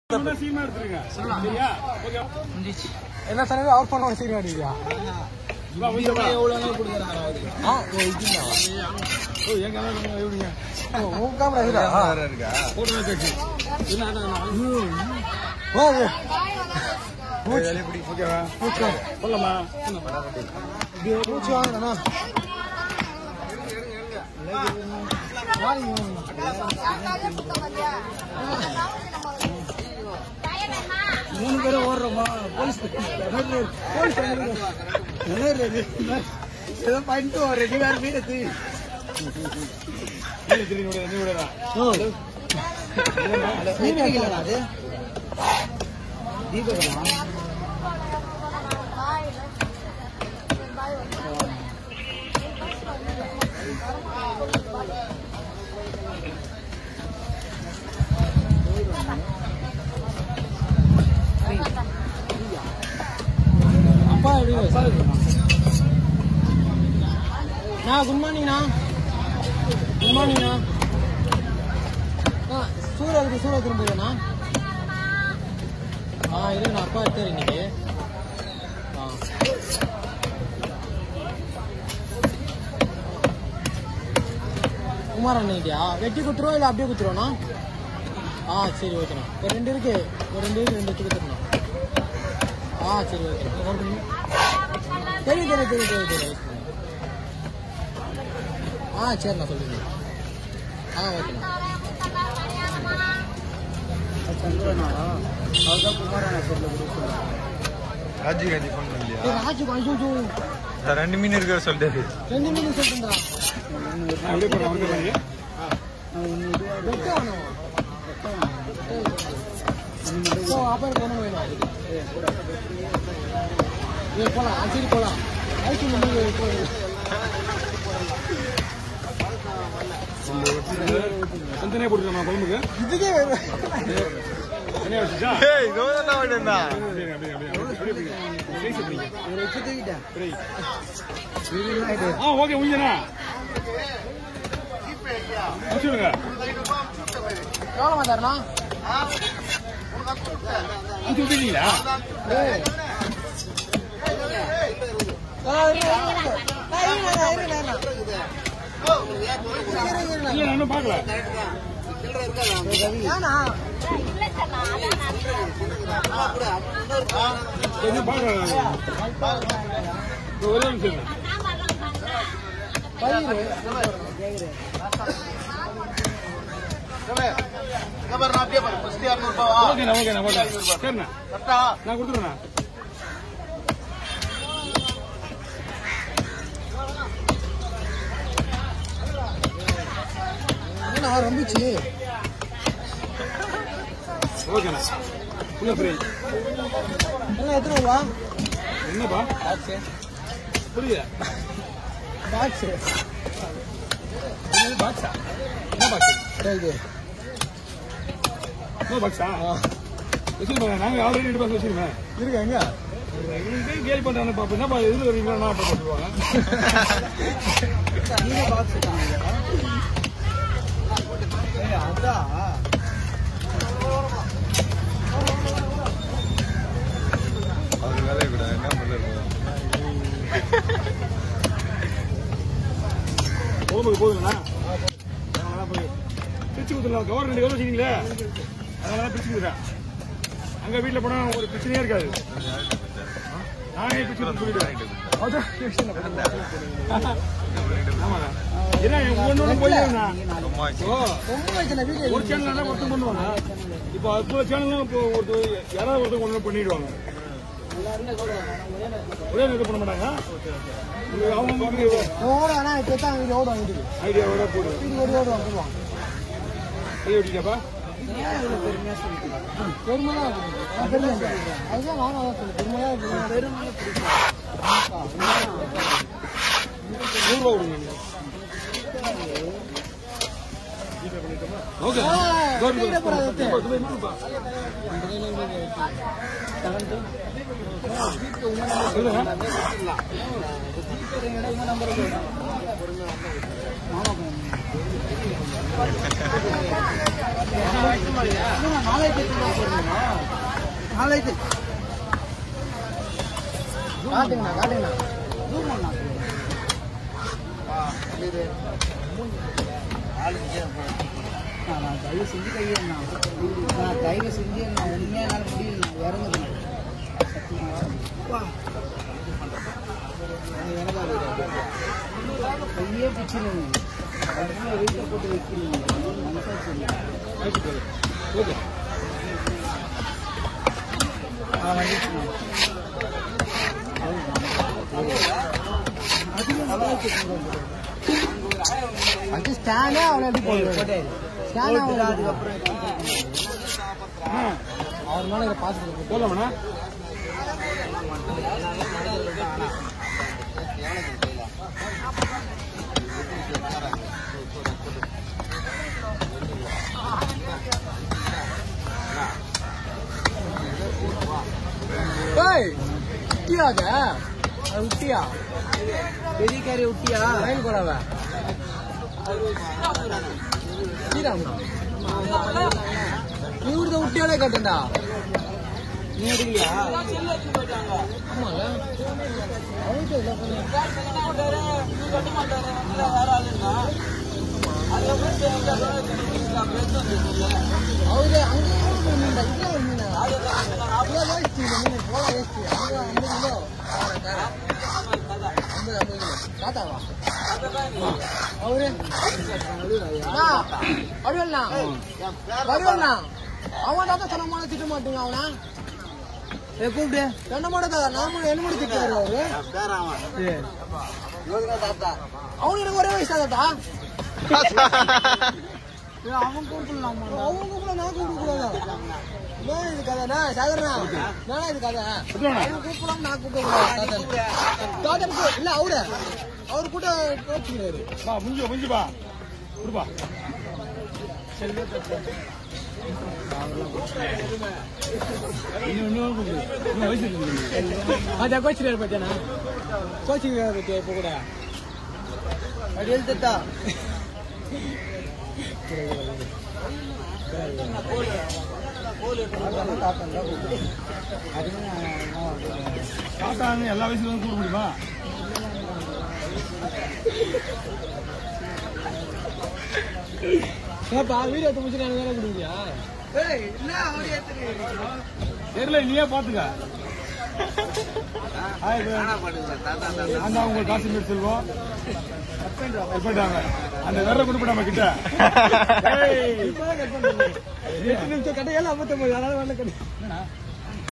சீமா எடுத்துருங்க சரியா ஓகே என்ன சொன்னது அவர் பண்ண சீன் அடிக்கியா வா கொஞ்சம் வா. ஆ ஓ இதுனா ஓ எங்க அண்ணா எப்படிங்க உன் கேமரா இதுடா போட்டோ வச்சாச்சு இல்ல அண்ணா வா இது. ஓகேவா மூச்சு சொல்லமா மூச்சு வாங்கண்ணா மூணு பேரும் ஓடுறோமா போலீஸ் போலீஸ் ஏதோ பண்ணிட்டு ஒரு ரெண்டு பேர் வீடு தூ நீ திரும்பி விட நீ விடடா அது தீபகமா அப்பா எப்படி நான் குட் மார்னிங்ண்ணா குட் மார்னிங்ண்ணா ஆ சூரத்துக்கு சூரிய திரும்புதுண்ணா ஆ இரு நான் அப்பா எடுத்தாரு இன்னைக்கு ஆ குமார் அண்ணன்கிட்டயா வெட்டி குத்துருவோம் இல்லை அப்படியே குத்துருவோண்ணா ஆ சரி ஓகேண்ணா ஒரு ரெண்டு இருக்கு ஒரு ரெண்டு இருக்கு ரெண்டு எடுத்து குத்துருண்ணா ஆ சரி ஓகே ஒரு நிமி- தெரியும் தெரியும் தெரியும் தெரியும் தெரியும் ஆ சரிண்ணா சொல்லுங்க ஆ ஓகேண்ணா ராஜி காந்தி ஃபோன் பண்ணலையா ஏய், ராஜு ஐயோ இந்த ரெண்டு மீன் இருக்கிற சொல்லிட்டாரு ரெண்டு மீன் சொல்லிட்டுடா நான் அப்படியே போறேன் வந்துடுறேன் வெட்ட வேணும் ஸோ அப்புறம் கொண்டு வேணும் ஏ போலாம் ஆ, சரி போலாம் ஐஸ்கிரீம் வந்து போகுது சந்தனே போட்டுக்கலாமா குழம்புக்கு இதுக்கே தனியா வச்சுச்சா ஏய் இதோ தான் வேணும்டா சரி அப்படியே அப்படியே அப்படியே அப்படியே சைஸ் எப்படிங்க ஒரு வச்சு தூக்கிட்டேன் சரி ஆ ஓகே முடிஞ்சனா முடிச்சுடுங்க எவ்வளோ மாத்தாருண்ணா முடிச்சு விட்டுட்டீங்களா ஏய் ஆ, இரு, இரு, இரு. ஆ, இருண்ணா, இருண்ணா, இருண்ணா. இல்ல நான் இன்னும் பார்க்கல ஏண்ணா? இன்னும் பார்க்கல இதோ ஒரே நிமிஷம் இருங்க. பயிறு. ஓகேண்ணா ஓகேண்ணா ஓகே சரிண்ணா நான் கொடுத்துருண்ணா என்னண்ணா, ரொம்பிச்சு ஓகேண்ணா உள்ள ஃப்ரீ என்ன எத்தனை ரூபா என்னப்பா புரியல பாக்ஸ் பாக்ஸா என்ன பாக்ஸ் இது என்ன பாக்ஸா வச்சிருப்பேன் நாங்க ஆல்ரெடி ரெண்டு பாக்ஸ் வச்சிருக்கேன் இருக்கு எங்க உங்களுக்கு கேள்வி பண்றாங்க பாப்பா என்னப்பா எதுல வரீங்களா நான் அப்ப சொல்லுவாங்க நீங்க பாக்ஸ் அதான் அவர் வேலையை கூட என்ன பண்ணுறது குழம்புக்கு போதுங்கண்ணா அதனால போய் பிரிச்சு கொடுத்துடலாம் கவர் ரெண்டு கவர் வச்சுக்கீங்களே அதனால பிரிச்சு கொடுக்குறேன் அங்க வீட்டுல போனா ஒரு பிரச்சனையே இருக்காது நானே பிரிச்சு கொடுத்து சொல்லிடுவேன் அதான் பிரச்சனை இல்லை. ஆமாண்ணா ஏன்னா ஒன்னொன்னு போயிடுங்கண்ணா ஓ ரொம்ப வச்சுன வீடியோ ஒரு சேனல் ஒருத்தன் பண்ணுவாங்க இப்போ அது சேனல்லாம் இப்போ ஒரு யாராவது ஒருத்தர் ஒன்று பண்ணிடுவாங்க ஒரே நேரத்தில் பண்ண மாட்டாங்க இது அவங்களுக்கு ஓட வேணா இப்போ தான் வீடியோ ஓடுவாங்க வீட்டுக்கு ஐடியாவோட போடு வீட்டுக்கு ஒரு ஓடுவாங்க போடுவாங்க கை வெட்டிட்டாப்பா பெருமை தான் இருக்கு. ஆ, பெருமை தான். அதுதான் நானும் அதான் சொல்லுவேன் பெருமையா இருக்கு பெருமை நூறுரூவா கொடுங்க ஓகே கீழே போடாத எத்து. சொல்லுங்க நாளைக்கு நாளைக்கு காட்டுங்கண்ணா காட்டுங்கண்ணா நான் தயவு செஞ்சு கையேண்ணா நான் தயவு செஞ்சு நான் உண்மையாக என்னால் முடியல நான் இறங்குதுண்ணா கையே பிச்சுருங்க வீட்டில் போட்டு வைக்கிறீங்க மனசாச்சு இல்லை ஓகே ஆ வந்துச்சுண்ணா அது ஸ்டாண்டே அவ்வளோ எப்படி போடுறது ஸ்டாண்ட் அவ்வளோ அதுக்கப்புறம் அவர் மேலே இதை பார்த்துட்டு போலாமண்ணா ஏய் விட்டியா அது அது விட்டியா பெரிய காரி விட்டியா லைன் போடாவ ஸ்ரீராம்ண்ணா இவருதான் விட்டியாலே கேட்டேன்டா நீ எடுக்கலையா ஆமால அவருக்கு இல்லை கொஞ்சம் அவரு அங்கே ஒரு மீன் தான், இங்கே ஒரு மீன் தான். இவ்வளோ waste இந்த மீன், போல waste. அங்கே ஐம்பது கிலோ. காரை, காரை. ஐம்பது, ஐம்பது கிலோ. தாத்தாவா? அவரு? அண்ணா, வடிவேலுண்ணா. வடிவேலுண்ணா. அவன் தாத்தா சொன்ன மாதிரி திட்ட மாட்டீங்க அவனா கூப்பிடு என்ன மாட தாத்தா நான் மட்டும் என்ன மட்டும் திட்டாரு அவரு அவனு எனக்கு ஒரே வயசு தாத்தா அவன் கூப்பிடலாம் அவன் கூப்பிட நான் கூப்பிடக்கூடாது என்ன இது கதைண்ணா சாகர்ண்ணா நானா இது கதை அவன் கூப்பிடலாம் நான் கூப்பிடக்கூடாது தாத்தனுக்கு இல்ல அவரு அவரு கூட கோச்சுக்கிறாரு வா முடிஞ்சு முடிஞ்சு வா கொடுப்பா இன்னும் இன்னும் கொடு. இன்னும் வயசு இருக்குது அதான் கோச்சுக்கிறாரு பத்தியாண்ணா கோச்சுக்கிறாரு பத்தியா இப்போ கூட அப்படி எழுத்துட்டா தாத்தான்னு எல்லா வயசுல கூட முடியுமா ஏப்பா வீடியோ எடுத்து முடிச்சு எனக்கு வேலை கொடுக்குறியா தெரியல நீயே பாத்துக்க ஹாய் நான் தான் உங்க காசிமீர் செல்வம் போயிட்டாங்க அந்த விரல கொடுப்ப நம்ம கிட்ட ஏய். எட்டு நிமிஷம் கட்ட ஏழு ஐம்பத்தொம்பது அதனால வரல கட்டு என்னண்ணா